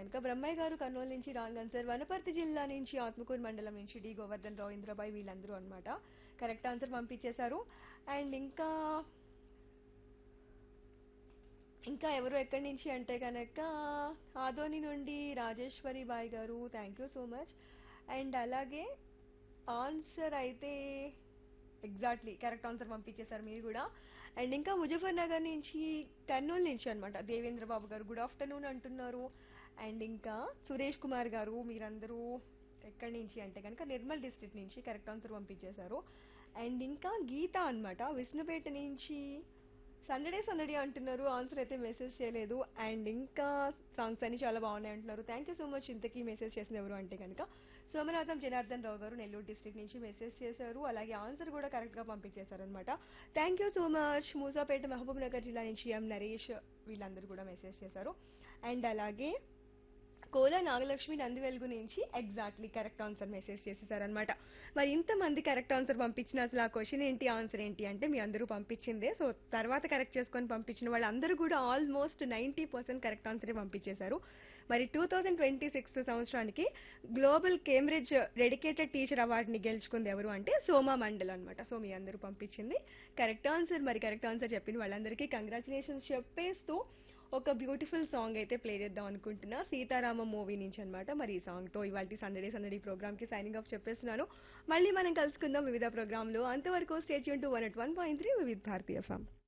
కనుక బ్రహ్మయ్య గారు కర్నూలు నుంచి రాంగ్ ఆన్సర్ వనపర్తి జిల్లా నుంచి ఆత్మకూరు మండలం నుంచి డి గోవర్ధన్ రావు ఇంద్రబాయ్ వీళ్ళందరూ అన్నమాట కరెక్ట్ ఆన్సర్ పంపించేశారు అండ్ ఇంకా ఇంకా ఎవరు ఎక్కడి నుంచి అంటే కనుక ఆదోని నుండి రాజేశ్వరి బాయ్ గారు thank you so much and అలాగే ఆన్సర్ అయితే ఎగ్జాక్ట్లీ కరెక్ట్ ఆన్సర్ పంపించేశారు మీరు కూడా అండ్ ఇంకా ముజఫర్ నగర్ నుంచి కర్నూలు నుంచి అనమాట దేవేంద్ర బాబు గారు గుడ్ ఆఫ్టర్నూన్ అంటున్నారు అండ్ ఇంకా సురేష్ కుమార్ గారు మీరందరూ ఎక్కడి నుంచి అంటే కనుక నిర్మల్ డిస్ట్రిక్ట్ నుంచి కరెక్ట్ ఆన్సర్ పంపించేశారు అండ్ ఇంకా గీత అన్నమాట విష్ణుపేట నుంచి సందడే సందడి అంటున్నారు ఆన్సర్ అయితే మెసేజ్ చేయలేదు అండ్ ఇంకా సాంగ్స్ అన్ని చాలా బాగున్నాయి అంటున్నారు థ్యాంక్ యూ సో మచ్ ఇంతకీ మెసేజ్ చేసిన ఎవరు అంటే కనుక సోమనాథం జనార్దన్ రావు గారు నెల్లూరు డిస్ట్రిక్ట్ నుంచి మెసేజ్ చేశారు అలాగే ఆన్సర్ కూడా కరెక్ట్ గా పంపించేశారు అనమాట thank you so much Moosapet Mahabubnagar జిల్లా నుంచి ఎం నరేష్ వీళ్ళందరూ కూడా మెసేజ్ చేశారు అండ్ అలాగే కోల నాగలక్ష్మి నందివెలుగు నుంచి ఎగ్జాక్ట్లీ కరెక్ట్ ఆన్సర్ మెసేజ్ చేసేసారనమాట మరి ఇంతమంది కరెక్ట్ ఆన్సర్ పంపించిన అసలు ఆ క్వశ్చన్ ఏంటి ఆన్సర్ ఏంటి అంటే మీ అందరూ పంపించిందే సో తర్వాత కరెక్ట్ చేసుకొని పంపించిన వాళ్ళందరూ కూడా ఆల్మోస్ట్ నైంటీ పర్సెంట్ కరెక్ట్ ఆన్సరే పంపించేశారు మరి టూ థౌజండ్ ట్వంటీ సిక్స్ సంవత్సరానికి గ్లోబల్ కేంబ్రిడ్జ్ డెడికేటెడ్ టీచర్ అవార్డుని గెలుచుకుంది ఎవరు అంటే సోమా మండల్ అనమాట సో మీ అందరూ పంపించింది కరెక్ట్ ఆన్సర్ మరి కరెక్ట్ ఆన్సర్ చెప్పిన వాళ్ళందరికీ కంగ్రాచులేషన్స్ చెప్పేస్తూ ఒక బ్యూటిఫుల్ సాంగ్ అయితే ప్లే చేద్దాం అనుకుంటున్నా సీతారామ మూవీ నుంచి అన్నమాట మరి ఈ సాంగ్ తో ఇవాళ సందడి సందడి ప్రోగ్రామ్ కి సైనింగ్ ఆఫ్ చెప్పేస్తున్నాను మళ్ళీ మనం కలుసుకుందాం వివిధ ప్రోగ్రాంలో అంతవరకు స్టేట్ యూన్ to one eight one point three వివిధ భారతీయ ఫామ్